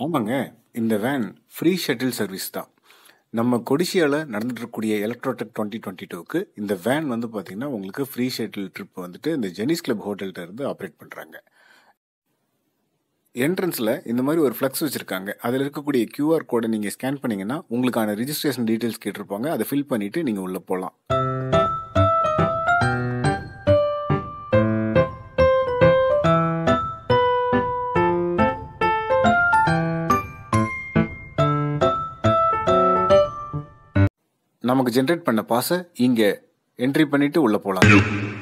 ஆமாங்க இந்த van free shuttle service தான் நம்ம கொடிஷியாவில் நடந்துட்டு இருக்கக்கூடிய எலக்ட்ரோடெக் டுவெண்ட்டி டுவெண்ட்டி டூக்கு இந்த வேன் வந்து பார்த்தீங்கன்னா உங்களுக்கு ஃப்ரீ ஷட்டில் ட்ரிப் வந்துட்டு இந்த ஜெனிஸ் கிளப் ஹோட்டல்கிட்ட இருந்து ஆப்ரேட் பண்ணுறாங்க என்ட்ரன்ஸில் இந்த மாதிரி ஒரு ஃப்ளக்ஸ் வச்சுருக்காங்க அதில் இருக்கக்கூடிய QR கோடை நீங்கள் ஸ்கேன் பண்ணீங்கன்னா உங்களுக்கான ரிஜிஸ்ட்ரேஷன் டீட்டெயில்ஸ் கேட்டிருப்பாங்க அதை ஃபில் பண்ணிவிட்டு நீங்கள் உள்ளே போகலாம் நமக்கு ஜென்ரேட் பண்ண பாஸை இங்கே என்ட்ரி பண்ணிவிட்டு உள்ளே போகலாம்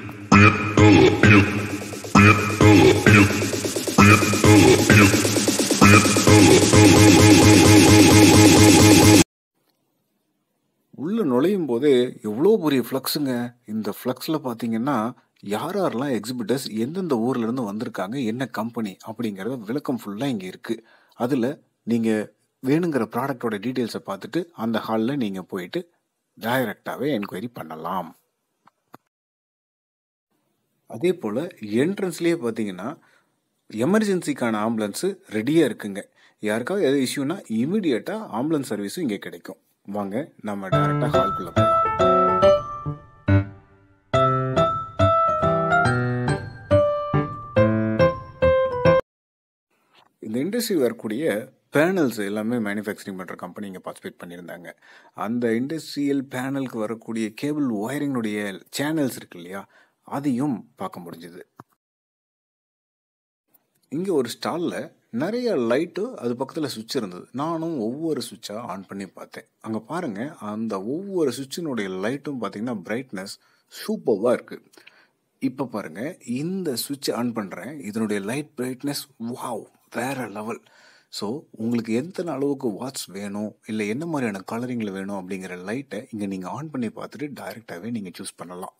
உள்ளே நுழையும் போதே எவ்வளோ பெரிய ஃப்ளக்ஸுங்க இந்த ஃப்ளக்ஸில் பார்த்தீங்கன்னா யார் யாரெல்லாம் எக்ஸிபிட்டர்ஸ் எந்தெந்த ஊர்லேருந்து வந்திருக்காங்க என்ன கம்பெனி அப்படிங்கிறத விளக்கம் ஃபுல்லாக இங்கே இருக்குது அதில் நீங்கள் வேணுங்கிற ப்ராடக்டோட டீட்டெயில்ஸை பார்த்துட்டு அந்த ஹாலில் நீங்கள் போயிட்டு டைரக்டாகவே என்கொயரி பண்ணலாம் அதே போல் என்ட்ரன்ஸ்லேயே பார்த்தீங்கன்னா எமர்ஜென்சிக்கான ஆம்புலன்ஸு ரெடியாக இருக்குங்க யாருக்காவது எதாவது இஷ்யூனா இமீடியட்டாக ஆம்புலன்ஸ் சர்வீஸும் இங்கே கிடைக்கும் வாங்க நம்ம டைரெக்டாக ஹால்குள்ளே போகலாம் இந்த இண்டஸ்ட்ரி வரக்கூடிய பேனல்ஸ் எல்லாமே மேனுஃபேக்சரிங் பண்ணுற கம்பெனி இங்கே பார்ட்டிசிபேட் பண்ணியிருந்தாங்க அந்த இண்டஸ்ட்ரியல் பேனலுக்கு வரக்கூடிய கேபிள் ஒயரிங்குடைய சேனல்ஸ் இருக்கு இல்லையா அதையும் பார்க்க முடிஞ்சுது இங்கே ஒரு ஸ்டாலில் நிறைய லைட்டு அது பக்கத்தில் சுவிட்ச் இருந்தது நானும் ஒவ்வொரு சுவிட்சாக ஆன் பண்ணி பார்த்தேன் அங்கே பாருங்கள் அந்த ஒவ்வொரு சுவிட்சினுடைய லைட்டும் பார்த்தீங்கன்னா பிரைட்னஸ் சூப்பர்வாக இருக்குது இப்போ பாருங்கள் இந்த சுவிட்ச் ஆன் பண்ணுறேன் இதனுடைய லைட் பிரைட்னஸ் வாவ் வேற லெவல் ஸோ உங்களுக்கு எத்தனை அளவுக்கு வாட்ஸ் வேணும் இல்லை என்ன மாதிரியான கலரிங்கில் வேணும் அப்படிங்கிற லைட்டை இங்கே நீங்கள் ஆன் பண்ணி பார்த்துட்டு டைரெக்டாகவே நீங்கள் சூஸ் பண்ணலாம்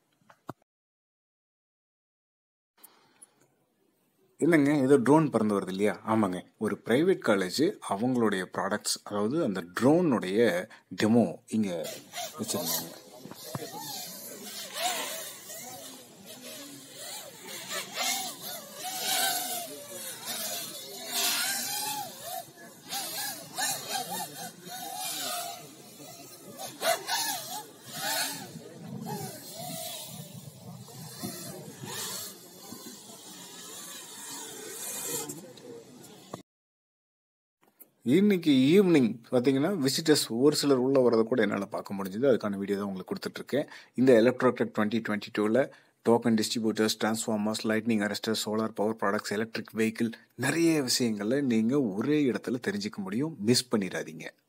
என்னங்க ஏதோ ட்ரோன் பறந்து வருது இல்லையா ஆமாங்க ஒரு ப்ரைவேட் காலேஜ் அவங்களுடைய ப்ராடக்ட்ஸ் அதாவது அந்த ட்ரோனுடைய டெமோ இங்கே வச்சுருந்தாங்க இன்னைக்கு ஈவினிங் பார்த்தீங்கன்னா விசிட்டர்ஸ் ஒரு சிலர் உள்ளே வரதை கூட என்னால் பார்க்க முடிஞ்சது அதுக்கான வீடியோ தான் உங்களுக்கு கொடுத்துட்ருக்கேன் இந்த எலக்ட்ரோடெக் டுவெண்ட்டி டுவெண்ட்டி டூவில் token distributors transformers lightning arrester solar power products electric vehicle நிறைய விஷயங்களை நீங்கள் ஒரே இடத்துல தெரிஞ்சுக்க முடியும் மிஸ் பண்ணிடாதீங்க